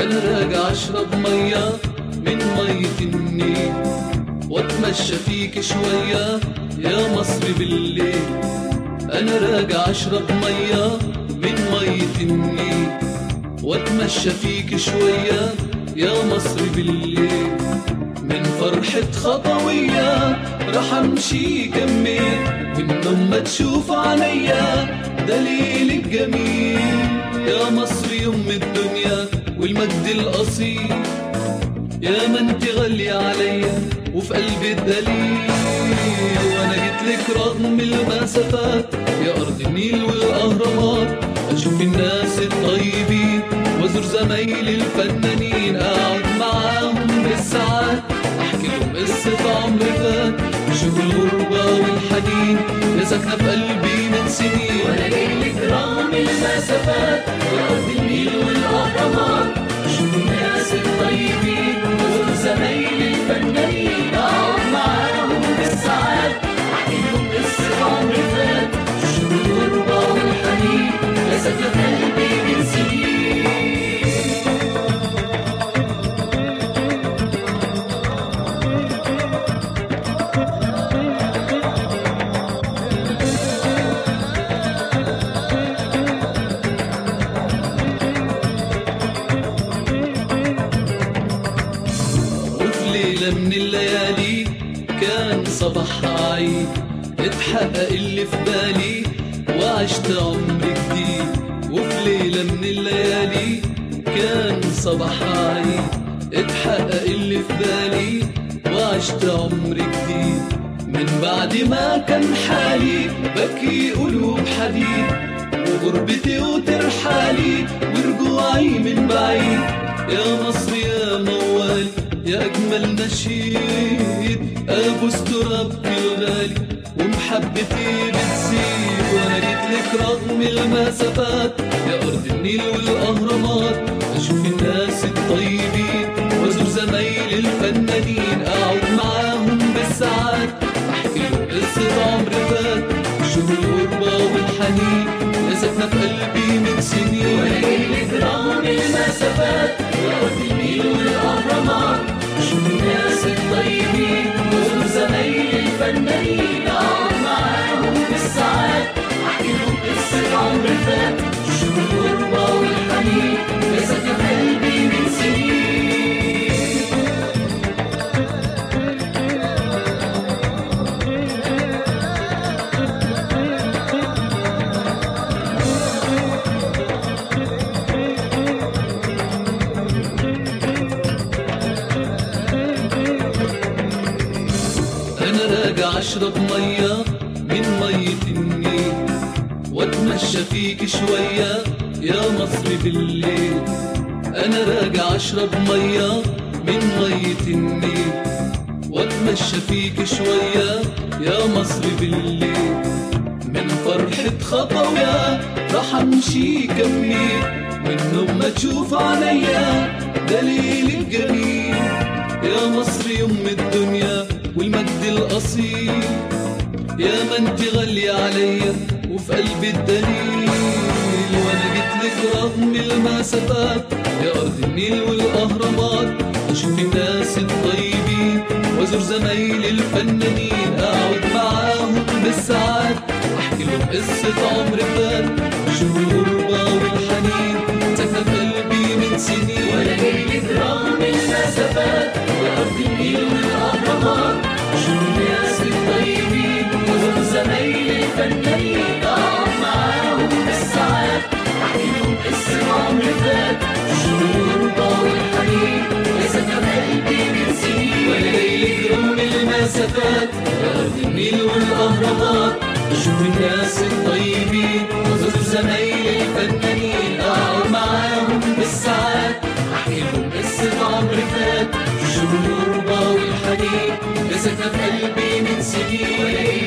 انا راجع اشرب ميه من ميه النيل واتمشى فيك شويه يا مصر بالليل انا راجع اشرب ميه من ميه النيل واتمشى فيك شويه يا مصر بالليل من فرحة خطوية راح امشي كمل والنوم ما تشوف عليا دليلك جميل يا مصر يم الدنيا والمجد الاصيل يا ما انت غالية عليا وفي قلبي الدليل وانا جيت لك رغم المسافات يا ارض النيل والاهرامات اشوف الناس الطيبين وازور زمايلي الفنانين اقعد معاهم بالساعات احكي لهم قصة عمر فات شوف الغربة والحنين يا ساكنة في قلبي من سنين وانا جاي لك رغم المسافات يا ارض النيل والاهرامات اشوف الناس الطيبين وازور زمايلي الفنانين اقعد معاهم بالساعات احكي لهم قصه عمر فات شوف الغربه والحنين يا ساكنه في قلبي من سنين وفي ليلة من الليالي كان صباحها عيد اتحقق اللي في بالي وعشت عمر جديد وفي ليلة من الليالي كان صباحها عيد اتحقق اللي في بالي وعشت عمر جديد من بعد ما كان حالي بكي قلوب حديد وغربتي وترحالي ورجوعي من بعيد يا مصر يا موالي يا أجمل نشيد أبوس ترابك الغالي ومحبتي بتزيد وأنا جيت لك رغم المسافات يا أرض النيل والأهرامات أشوف الناس الطيبين وأزور زمايلي الفنانين أقعد معاهم بالساعات أحكي لهم قصة عمر فات شوف الغربة والحنين يا ساكنة في قلبي من سنين وانا جاي لك رغم المسافات يا ارض النيل والاهرامات اشوف الناس الطيبين وازور زمايلي الفنانين اقعد معاهم بالساعات احكي لهم قصه عمر فات شوف الغربه والحنين يا ساكنه في قلبي من سنين انا راجع اشرب ميه من ميه النيل واتمشى فيك شويه يا مصر بالليل انا راجع اشرب ميه من ميه النيل واتمشى فيك شويه يا مصر بالليل من فرحة خطويا راح امشي كمي والنوم ما تشوف عليا دليل الجميل يا مصر يم الدنيا والمجد الاصيل يا ما انت غالية عليا وفي قلبي الدليل وانا جيت لك رغم المسافات يا ارض النيل والاهرامات اشوف الناس الطيبين وازور زمايلي الفنانين اقعد معاهم بالساعات احكي لهم قصة عمر فات شوف الغربة والحنين ساكنة في قلبي من سنين وانا جاي لك رغم المسافات يا ارض النيل والاهرامات اشوف الناس الطيبين وازور زمايلي الفنانين اقعد معاهم بالساعات احكي لهم قصه عمر فات شوف الغربه والحنين يا ساكنه في قلبي من سنين وانا جاي لك رغم المسافات يا ارض النيل والاهرامات اشوف الناس الطيبين وازور زمايلي الفنانين اقعد معاهم بالساعات احكي لهم قصة عمر فات شوف الغربة والحنين يا ساكنة في قلبي من سنين